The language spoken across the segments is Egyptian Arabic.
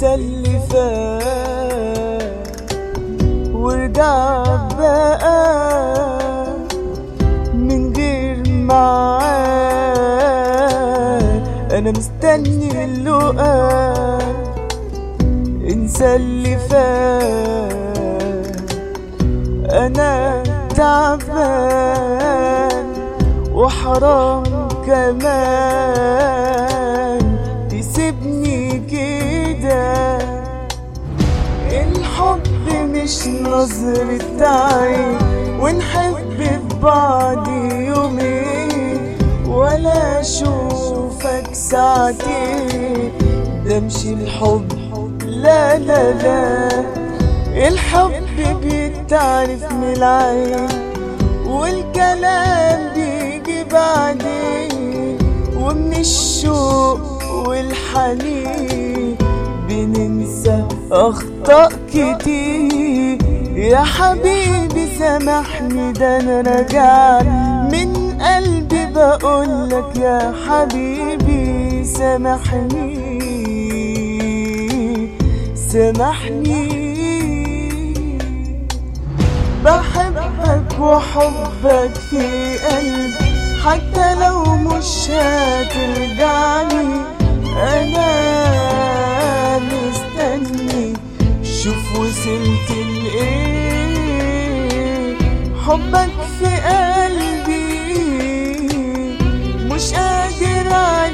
انسى اللي فات وارجع بقى من غير معاد انا مستني اللقاء انسى اللي فات انا تعبان وحرام كمان تسيبني كده الحب مش نظرة عين ونحب في بعض يومين ولا اشوفك ساعتين ده مش الحب لا لا لا الحب بيتعرف من العين والكلام بيجي بعدين ومن الشوق والحنين بننسى أخطاء كتير يا حبيبي سامحني ده أنا راجع من قلبي بقولك يا حبيبي سامحني سامحني بحبك وحبك في قلبي حتى لو مش هترجعني انا مستني شوف وصلت لايه حبك في قلبي مش قادر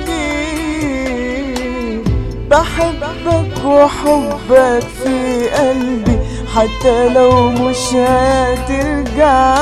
عليه بحبك وحبك في قلبي حتى لو مش هترجع